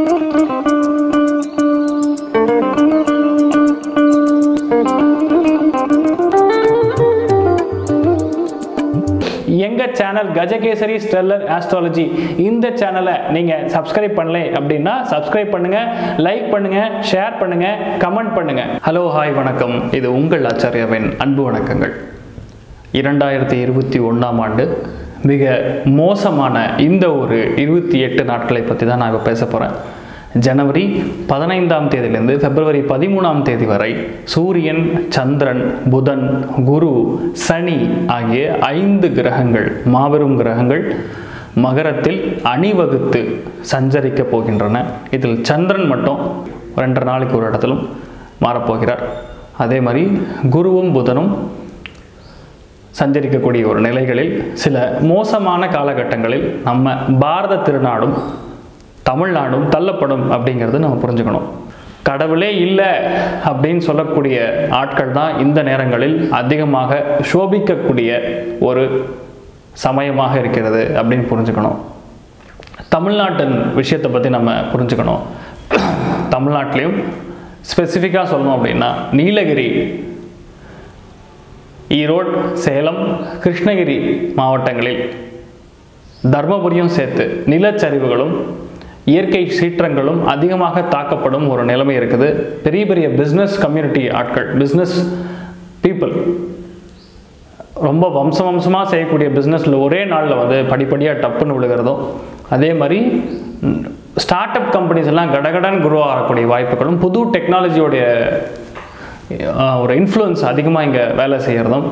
எங்க channel Gajakesari stellar astrology இந்த சேனலை நீங்க சப்ஸ்கிரைப் பண்ணல அப்படின்னா சப்ஸ்கிரைப் பண்ணுங்க லைக் பண்ணுங்க ஷேர் பண்ணுங்க கமெண்ட் பண்ணுங்க ஹலோ ஹாய் வணக்கம் இது உங்கள் ஆச்சாரியாவின் அன்பு வணக்கங்கள் இரண்டாயிரத்தி இருபத்தி ஒன்றாம் ஆண்டு மிக மோசமான இந்த ஒரு இருபத்தி எட்டு நாட்களை பற்றி தான் நான் இப்போ பேச போகிறேன் ஜனவரி பதினைந்தாம் தேதியிலிருந்து பிப்ரவரி பதிமூணாம் தேதி வரை சூரியன் சந்திரன் புதன் குரு சனி ஆகிய ஐந்து கிரகங்கள் மாபெரும் கிரகங்கள் மகரத்தில் அணிவகுத்து சஞ்சரிக்க போகின்றன இதில் சந்திரன் மட்டும் ரெண்டரை நாளைக்கு ஒரு இடத்திலும் மாறப்போகிறார் அதே மாதிரி குருவும் புதனும் சஞ்சரிக்கக்கூடிய ஒரு நிலைகளில் சில மோசமான காலகட்டங்களில் நம்ம பாரத திருநாடும் தமிழ்நாடும் தள்ளப்படும் அப்படிங்கிறது நம்ம புரிஞ்சுக்கணும் கடவுளே இல்லை அப்படின்னு சொல்லக்கூடிய ஆட்கள் தான் இந்த நேரங்களில் அதிகமாக சோபிக்கக்கூடிய ஒரு சமயமாக இருக்கிறது அப்படின்னு புரிஞ்சுக்கணும் தமிழ்நாட்டின் விஷயத்தை பற்றி நம்ம புரிஞ்சுக்கணும் தமிழ்நாட்டிலையும் ஸ்பெசிஃபிக்காக சொல்லணும் அப்படின்னா நீலகிரி ஈரோடு சேலம் கிருஷ்ணகிரி மாவட்டங்களில் தர்மபுரியும் சேர்த்து நிலச்சரிவுகளும் இயற்கை சீற்றங்களும் அதிகமாக தாக்கப்படும் ஒரு நிலைமை இருக்குது பெரிய பெரிய பிஸ்னஸ் கம்யூனிட்டி ஆட்கள் பிஸ்னஸ் பீப்புள் ரொம்ப வம்ச வம்சமாக செய்யக்கூடிய பிஸ்னஸில் ஒரே நாளில் வந்து படிப்படியாக டப்புன்னு விழுகிறதும் அதே மாதிரி ஸ்டார்ட் அப் கம்பெனிஸ் எல்லாம் கடகடன் குரோ ஆகக்கூடிய வாய்ப்புகளும் புது டெக்னாலஜியோடைய அஹ், ஒரு இன்ஃப்ளூயன்ஸ் அதிகமாக இங்கே வேலை செய்கிறதும்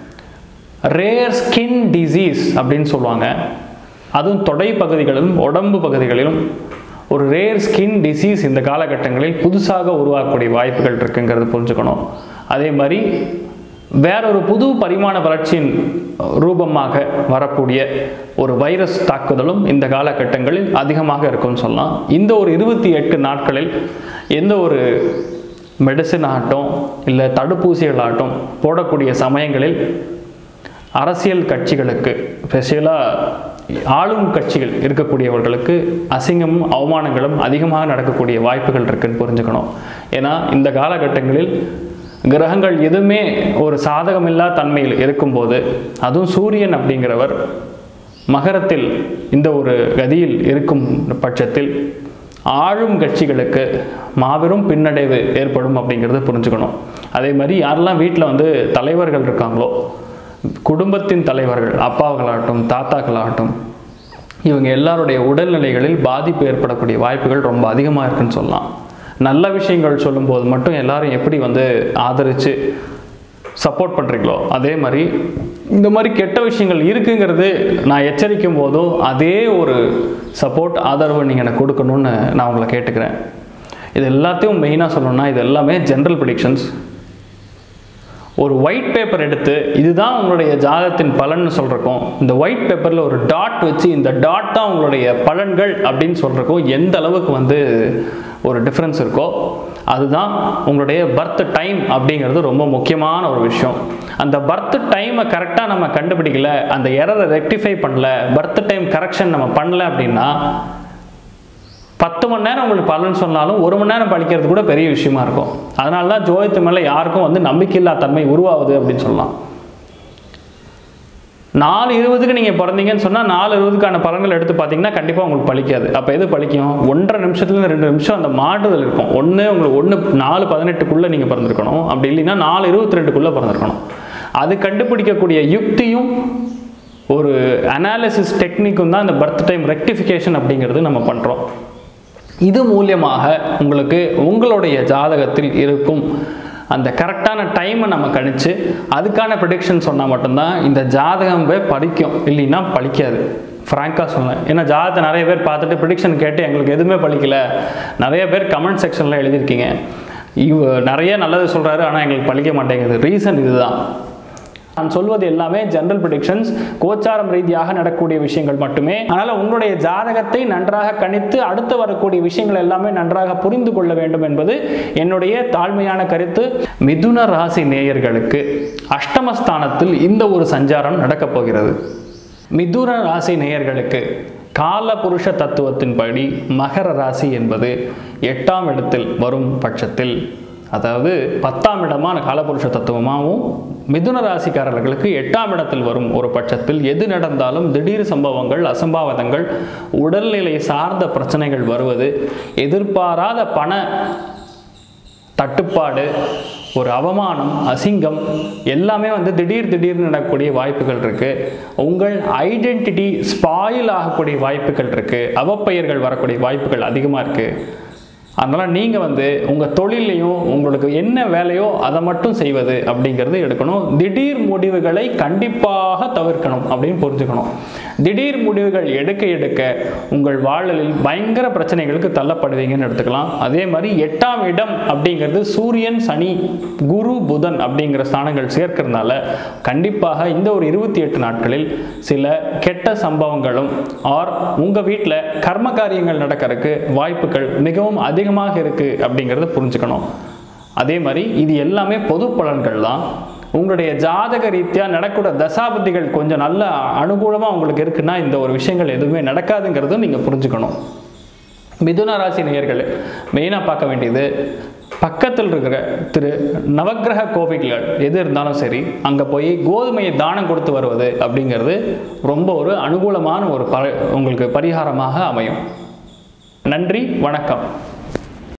ரேர் ஸ்கின் டிசீஸ் அப்படின்னு சொல்லுவாங்க அதுவும் தொடை பகுதிகளிலும் உடம்பு பகுதிகளிலும் ஒரு ரேர் ஸ்கின் டிசீஸ் இந்த காலகட்டங்களில் புதுசாக உருவாக்கக்கூடிய வாய்ப்புகள் இருக்குங்கிறது புரிஞ்சுக்கணும் அதே மாதிரி வேறொரு புது பரிமாண வளர்ச்சியின் ரூபமாக வரக்கூடிய ஒரு வைரஸ் தாக்குதலும் இந்த காலகட்டங்களில் அதிகமாக இருக்கும்னு சொல்லலாம் இந்த ஒரு இருபத்தி எட்டு நாட்களில் எந்த ஒரு மெடிசின் ஆகட்டும் இல்லை தடுப்பூசிகளாகட்டும் போடக்கூடிய சமயங்களில் அரசியல் கட்சிகளுக்கு ஸ்பெஷலாக ஆளும் கட்சிகள் இருக்கக்கூடியவர்களுக்கு அசிங்கமும் அவமானங்களும் அதிகமாக நடக்கக்கூடிய வாய்ப்புகள் இருக்குன்னு புரிஞ்சுக்கணும் ஏன்னா இந்த காலகட்டங்களில் கிரகங்கள் எதுவுமே ஒரு சாதகமில்லா தன்மையில் இருக்கும்போது அதுவும் சூரியன் அப்படிங்கிறவர் மகரத்தில் இந்த ஒரு கதியில் இருக்கும் பட்சத்தில் ஆளும் கட்சிகளுக்கு மாபெரும் பின்னடைவு ஏற்படும் அப்படிங்கிறத புரிஞ்சுக்கணும் அதே மாதிரி யாரெல்லாம் வீட்டில் வந்து தலைவர்கள் இருக்காங்களோ குடும்பத்தின் தலைவர்கள் அப்பாக்களாகட்டும் தாத்தாக்களாகட்டும் இவங்க எல்லாருடைய உடல்நிலைகளில் பாதிப்பு ஏற்படக்கூடிய வாய்ப்புகள் ரொம்ப அதிகமாக இருக்குன்னு சொல்லலாம் நல்ல விஷயங்கள் சொல்லும்போது மட்டும் எல்லாரும் எப்படி வந்து ஆதரித்து சப்போர்ட் பண்ணுறீங்களோ அதே மாதிரி இந்த மாதிரி கெட்ட விஷயங்கள் இருக்குங்கிறது நான் எச்சரிக்கும் போதும் அதே ஒரு சப்போர்ட் ஆதரவு நீங்கள் எனக்கு கொடுக்கணும்னு நான் உங்களை கேட்டுக்கிறேன் இது எல்லாத்தையும் மெயினாக சொல்லணும்னா இது எல்லாமே ஜென்ரல் ப்ரிடிக்ஷன்ஸ் ஒரு ஒயிட் பேப்பர் எடுத்து இதுதான் உங்களுடைய ஜாதகத்தின் பலன்னு சொல்கிறக்கும் இந்த ஒயிட் பேப்பரில் ஒரு டாட் வச்சு இந்த டாட் தான் உங்களுடைய பலன்கள் அப்படின்னு சொல்கிறக்கும் எந்த அளவுக்கு வந்து ஒரு டிஃப்ரென்ஸ் இருக்கோ அதுதான் உங்களுடைய பர்த் டைம் அப்படிங்கிறது ரொம்ப முக்கியமான ஒரு விஷயம் அந்த பர்த் டைமை கரெக்டாக நம்ம கண்டுபிடிக்கல அந்த எரரை ரெக்டிஃபை பண்ணல பர்த் டைம் கரெக்ஷன் நம்ம பண்ணல அப்படின்னா பத்து மணி நேரம் உங்களுக்கு பலன் சொன்னாலும் ஒரு மணி நேரம் படிக்கிறது கூட பெரிய விஷயமா இருக்கும் அதனால தான் ஜோதித்து மேலே யாருக்கும் வந்து நம்பிக்கையில்லா தன்மை உருவாகுது அப்படின்னு சொல்லலாம் நாலு இருபதுக்கு நீங்கள் பிறந்தீங்கன்னு சொன்னால் நாலு இருபதுக்கான பலன்கள் எடுத்து பார்த்தீங்கன்னா கண்டிப்பாக உங்களுக்கு பலிக்காது அப்போ எது பலிக்கும் ஒன்றரை நிமிஷத்துலேருந்து ரெண்டு நிமிஷம் அந்த மாறுதல் இருக்கும் ஒன்று உங்களுக்கு ஒன்று நாலு பதினெட்டுக்குள்ளே நீங்கள் பிறந்திருக்கணும் அப்படி இல்லைன்னா நாலு இருபத்தி ரெண்டுக்குள்ளே பிறந்திருக்கணும் அது கண்டுபிடிக்கக்கூடிய யுக்தியும் ஒரு அனாலிசிஸ் டெக்னிக்கும் தான் இந்த பர்த் டைம் ரெக்டிஃபிகேஷன் அப்படிங்கிறது நம்ம பண்ணுறோம் இது மூலியமாக உங்களுக்கு உங்களுடைய ஜாதகத்தில் இருக்கும் அந்த கரெக்டான டைமை நம்ம கணிச்சு அதுக்கான ப்ரிடிக்ஷன் சொன்னால் மட்டும்தான் இந்த ஜாதகம் போய் படிக்கும் இல்லைன்னா பழிக்காது ஃப்ராங்காக சொன்னேன் ஏன்னா ஜாதகத்தை நிறைய பேர் பார்த்துட்டு ப்ரிடிக்ஷன் கேட்டு எங்களுக்கு எதுவுமே பழிக்கல நிறைய பேர் கமெண்ட் செக்ஷனில் எழுதியிருக்கீங்க இவ நிறைய நல்லது சொல்கிறாரு ஆனால் எங்களுக்கு பழிக்க மாட்டேங்குது ரீசன் இதுதான் நான் சொல்வது எல்லாமே ஜெனரல் ப்ரிடிக்ஷன்ஸ் கோச்சாரம் ரீதியாக நடக்கக்கூடிய விஷயங்கள் மட்டுமே அதனால் உங்களுடைய ஜாதகத்தை நன்றாக கணித்து அடுத்து வரக்கூடிய விஷயங்கள் எல்லாமே நன்றாக புரிந்து கொள்ள வேண்டும் என்பது என்னுடைய தாழ்மையான கருத்து மிதுன ராசி நேயர்களுக்கு அஷ்டமஸ்தானத்தில் இந்த ஒரு சஞ்சாரம் நடக்கப் போகிறது மிதுன ராசி நேயர்களுக்கு காலபுருஷ தத்துவத்தின்படி மகர ராசி என்பது எட்டாம் இடத்தில் வரும் பட்சத்தில் அதாவது பத்தாம் இடமான காலபுருஷ தத்துவமாகவும் மிதுன ராசிக்காரர்களுக்கு எட்டாம் இடத்தில் வரும் ஒரு பட்சத்தில் எது நடந்தாலும் திடீர் சம்பவங்கள் அசம்பாவிதங்கள் உடல்நிலை சார்ந்த பிரச்சனைகள் வருவது எதிர்பாராத பண தட்டுப்பாடு ஒரு அவமானம் அசிங்கம் எல்லாமே வந்து திடீர் திடீர்னு நடக்கக்கூடிய வாய்ப்புகள் இருக்கு உங்கள் ஐடென்டிட்டி ஸ்பாயில் ஆகக்கூடிய வாய்ப்புகள் இருக்கு அவப்பெயர்கள் வரக்கூடிய வாய்ப்புகள் அதிகமாக இருக்கு அதனால் நீங்கள் வந்து உங்கள் தொழிலையும் உங்களுக்கு என்ன வேலையோ அதை மட்டும் செய்வது அப்படிங்கிறது எடுக்கணும் திடீர் முடிவுகளை கண்டிப்பாக தவிர்க்கணும் அப்படின்னு புரிஞ்சுக்கணும் திடீர் முடிவுகள் எடுக்க எடுக்க உங்கள் வாழ்வில் பயங்கர பிரச்சனைகளுக்கு தள்ளப்படுவீங்கன்னு எடுத்துக்கலாம் அதே மாதிரி எட்டாம் இடம் அப்படிங்கிறது சூரியன் சனி குரு புதன் அப்படிங்கிற ஸ்தானங்கள் சேர்க்கறதுனால கண்டிப்பாக இந்த ஒரு இருபத்தி எட்டு நாட்களில் சில கெட்ட சம்பவங்களும் ஆர் உங்கள் வீட்டில் கர்ம காரியங்கள் நடக்கிறதுக்கு வாய்ப்புகள் மிகவும் அதிகமாக இருக்குது அப்படிங்கிறத புரிஞ்சுக்கணும் அதே மாதிரி இது எல்லாமே பொது பலன்கள் தான் உங்களுடைய ஜாதக ரீதியாக நடக்கூட தசாபதிகள் கொஞ்சம் நல்ல அனுகூலமாக உங்களுக்கு இருக்குன்னா இந்த ஒரு விஷயங்கள் எதுவுமே நடக்காதுங்கிறதும் நீங்கள் புரிஞ்சுக்கணும் மிதுன ராசி நேயர்கள் மெயினாக பார்க்க வேண்டியது பக்கத்தில் இருக்கிற திரு நவக்கிரக கோவில்கள் எது இருந்தாலும் சரி அங்கே போய் கோதுமையை தானம் கொடுத்து வருவது அப்படிங்கிறது ரொம்ப ஒரு அனுகூலமான ஒரு ப உங்களுக்கு பரிகாரமாக அமையும் நன்றி வணக்கம்